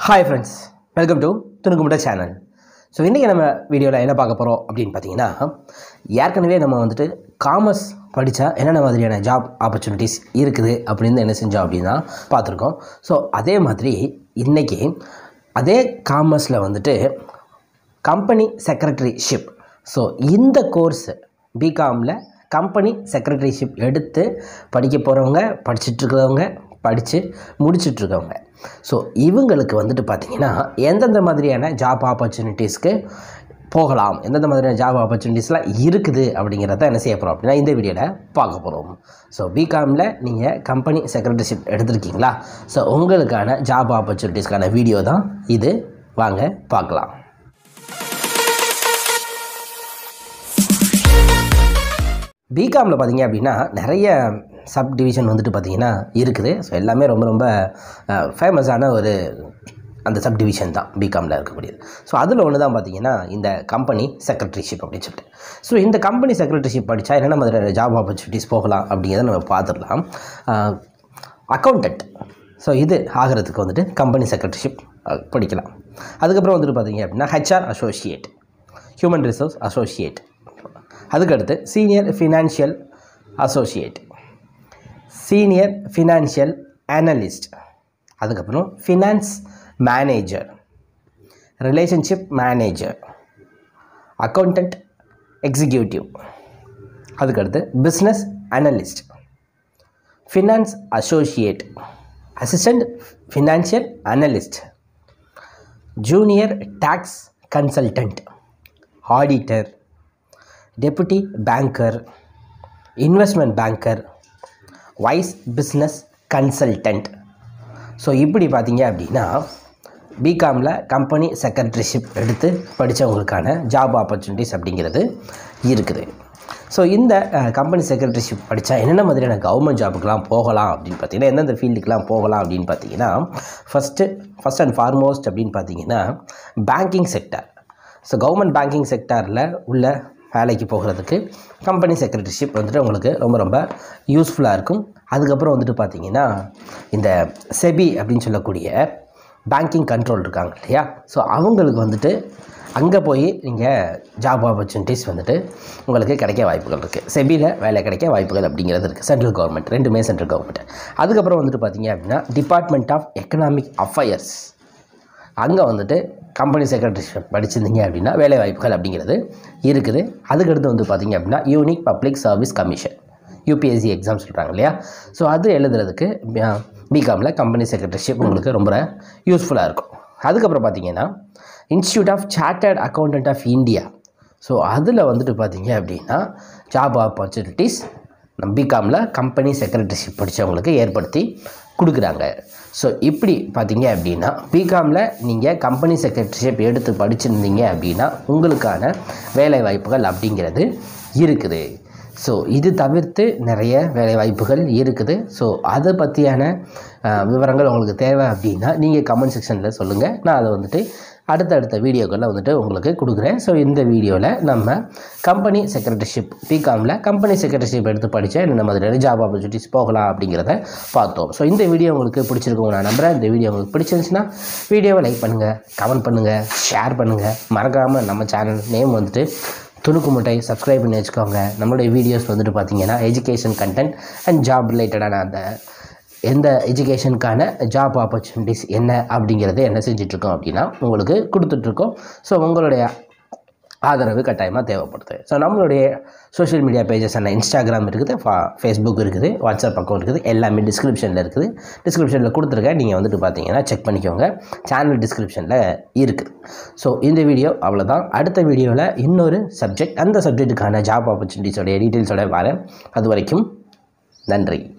hi friends welcome to துணுக்குமுட்ட channel so இன்றைக்கி நம்ம வீடியோவில் என்ன பார்க்க போகிறோம் அப்படின்னு பார்த்தீங்கன்னா ஏற்கனவே நம்ம வந்துட்டு காமர்ஸ் படித்தா என்னென்ன மாதிரியான ஜாப் ஆப்பர்ச்சுனிட்டிஸ் இருக்குது அப்படின்னு என்ன செஞ்சோம் அப்படின்னா பார்த்துருக்கோம் ஸோ அதே மாதிரி இன்றைக்கி அதே காமர்ஸில் வந்துட்டு கம்பெனி செக்ரட்டரிஷிப் ஸோ இந்த கோர்ஸ் பிகாமில் கம்பெனி செக்ரட்டரிஷிப் எடுத்து படிக்க போகிறவங்க படிச்சுட்ருக்கிறவங்க படித்து முடிச்சிட்ருக்கவங்க ஸோ இவங்களுக்கு வந்துட்டு பார்த்திங்கன்னா எந்தெந்த மாதிரியான ஜாப் ஆப்பர்ச்சுனிட்டிஸ்க்கு போகலாம் எந்தெந்த மாதிரியான ஜாப் ஆப்பர்ச்சுனிட்டிஸ்லாம் இருக்குது அப்படிங்கிறத என்ன செய்ய போகிறோம் அப்படின்னா இந்த வீடியோவில் பார்க்க போகிறோம் ஸோ பிகாமில் நீங்கள் கம்பெனி செக்ரட்டரிஷிப் எடுத்திருக்கீங்களா ஸோ உங்களுக்கான ஜாப் ஆப்பர்ச்சுனிட்டிஸ்க்கான வீடியோ தான் இது வாங்க பார்க்கலாம் பிகாமில் பார்த்தீங்க அப்படின்னா நிறைய சப் டிவிஷன் வந்துட்டு பார்த்தீங்கன்னா இருக்குது ஸோ எல்லாமே ரொம்ப ரொம்ப ஃபேமஸான ஒரு அந்த சப் டிவிஷன் தான் பிகாமில் இருக்கக்கூடியது ஸோ அதில் ஒன்று தான் பார்த்தீங்கன்னா இந்த கம்பெனி செக்ரட்டரிஷிப் அப்படின்னு சொல்லிட்டு ஸோ இந்த கம்பெனி செக்ரட்டரிஷிப் படித்தா என்னென்ன மாதிரியான ஜாப் ஆப்பர்ச்சுனிட்டிஸ் போகலாம் அப்படிங்கிறத நம்ம பார்த்துடலாம் அக்கௌண்டண்ட் ஸோ இது ஆகிறதுக்கு வந்துட்டு கம்பெனி செக்ரட்டரிஷிப் படிக்கலாம் அதுக்கப்புறம் வந்துட்டு பார்த்தீங்க அப்படின்னா HR associate human resource associate அதுக்கடுத்து senior financial associate senior financial analyst அதுக்கப்புறம் finance manager relationship manager accountant executive அதுக்கடுத்து business analyst finance associate assistant financial analyst junior tax consultant auditor deputy banker investment banker vice business consultant so இப்படி பார்த்தீங்க அப்படின்னா பிகாமில் company secretaryship எடுத்து படித்தவங்களுக்கான job opportunities அப்படிங்கிறது இருக்குது so இந்த company secretaryship படித்தா என்னென்ன மாதிரியான கவர்மெண்ட் ஜாபுக்கெலாம் போகலாம் அப்படின்னு பார்த்தீங்கன்னா எந்தெந்த ஃபீல்டுக்கெலாம் போகலாம் அப்படின்னு பார்த்தீங்கன்னா ஃபஸ்ட்டு ஃபஸ்ட் அண்ட் ஃபார்மோஸ்ட் அப்படின்னு பார்த்தீங்கன்னா banking sector so government banking செக்டாரில் உள்ள வேலைக்கு போகிறதுக்கு கம்பெனி செக்ரட்டரிஷிப் வந்துட்டு உங்களுக்கு ரொம்ப ரொம்ப யூஸ்ஃபுல்லாக இருக்கும் அதுக்கப்புறம் வந்துட்டு பார்த்தீங்கன்னா இந்த செபி அப்படின்னு சொல்லக்கூடிய பேங்கிங் கண்ட்ரோல் இருக்காங்க இல்லையா ஸோ அவங்களுக்கு வந்துட்டு அங்கே போய் நீங்கள் ஜாப் ஆப்பர்ச்சுனிட்டிஸ் வந்துட்டு உங்களுக்கு கிடைக்க வாய்ப்புகள் இருக்குது செபியில் வேலை கிடைக்க வாய்ப்புகள் அப்படிங்கிறது இருக்குது சென்ட்ரல் கவர்மெண்ட் ரெண்டுமே சென்ட்ரல் கவர்மெண்ட் அதுக்கப்புறம் வந்துட்டு பார்த்தீங்க அப்படின்னா டிபார்ட்மெண்ட் ஆஃப் எக்கனாமிக் அஃபயர்ஸ் அங்கே வந்துட்டு கம்பெனி செக்ரட்டரிஷிப் படிச்சிருந்தீங்க அப்படின்னா வேலை வாய்ப்புகள் அப்படிங்கிறது இருக்குது அதுக்கடுத்து வந்து பார்த்திங்க அப்படின்னா unique public service commission UPSC exam சொல்கிறாங்க இல்லையா ஸோ அது எழுதுறதுக்கு பிகாமில் கம்பெனி செக்ரட்டரிஷிப் உங்களுக்கு ரொம்ப யூஸ்ஃபுல்லாக இருக்கும் அதுக்கப்புறம் பார்த்தீங்கன்னா institute of chartered accountant of India so அதில் வந்துட்டு பார்த்தீங்க அப்படின்னா ஜாப் ஆப்பர்ச்சுனிட்டிஸ் நம்ம பிகாமில் கம்பெனி செக்ரட்டரிஷிப் படித்தவங்களுக்கு ஏற்படுத்தி கொடுக்குறாங்க ஸோ இப்படி பார்த்தீங்க அப்படின்னா பிகாமில் நீங்கள் கம்பெனி செக்ரட்டரிஷிப் எடுத்து படிச்சிருந்தீங்க அப்படின்னா உங்களுக்கான வேலை வாய்ப்புகள் அப்படிங்கிறது இருக்குது ஸோ இது தவிர்த்து நிறைய வேலை வாய்ப்புகள் இருக்குது ஸோ அதை பற்றியான விவரங்கள் உங்களுக்கு தேவை அப்படின்னா நீங்கள் கமெண்ட் செக்ஷனில் சொல்லுங்கள் நான் அதை வந்துட்டு அடுத்தடுத்த வீடியோக்களில் வந்துட்டு உங்களுக்கு கொடுக்குறேன் ஸோ இந்த வீடியோவில் நம்ம கம்பெனி செக்ரட்டரிஷிப் பிகாமில் கம்பெனி செக்ரட்டரிஷிப் எடுத்து படித்தா என்னென்ன மாதிரியான ஜாப் ஆப்பர்ச்சுனிட்டிஸ் போகலாம் அப்படிங்கிறத பார்த்தோம் ஸோ இந்த வீடியோ உங்களுக்கு பிடிச்சிருக்கும் நான் நம்புகிறேன் இந்த வீடியோ உங்களுக்கு பிடிச்சிருந்துச்சுன்னா வீடியோவை லைக் பண்ணுங்கள் கமெண்ட் பண்ணுங்கள் ஷேர் பண்ணுங்கள் மறக்காமல் நம்ம சேனல் நேம் வந்துட்டு துணுக்கு முட்டை சப்ஸ்கிரைப் பண்ணி வச்சுக்கோங்க நம்மளுடைய வீடியோஸ் வந்துட்டு பார்த்தீங்கன்னா எஜுகேஷன் கண்டென்ட் அண்ட் ஜாப் ரிலேட்டடான அந்த எந்த எஜுகேஷனுக்கான ஜாப் ஆப்பர்ச்சுனிட்டிஸ் என்ன அப்படிங்கிறத என்ன செஞ்சிட்ருக்கோம் அப்படின்னா உங்களுக்கு கொடுத்துட்ருக்கோம் ஸோ உங்களுடைய ஆதரவு கட்டாயமாக தேவைப்படுது ஸோ நம்மளுடைய சோஷியல் மீடியா பேஜஸ் என்ன இன்ஸ்டாகிராம் இருக்குது ஃபா ஃபேஸ்புக் இருக்குது வாட்ஸ்அப் அக்கௌண்ட் இருக்குது எல்லாமே டிஸ்கிரிப்ஷனில் இருக்குது டிஸ்கிரிப்ஷனில் கொடுத்துருக்கேன் நீங்கள் வந்துட்டு பார்த்தீங்கன்னா செக் பண்ணிக்கோங்க சேனல் டிஸ்கிரிப்ஷனில் இருக்குது ஸோ இந்த வீடியோ அவ்வளோதான் அடுத்த வீடியோவில் இன்னொரு சப்ஜெக்ட் அந்த சப்ஜெக்ட்டுக்கான ஜாப் ஆப்பர்ச்சுனிட்டிஸோடைய டீட்டெயில்ஸோட வரேன் அது வரைக்கும் நன்றி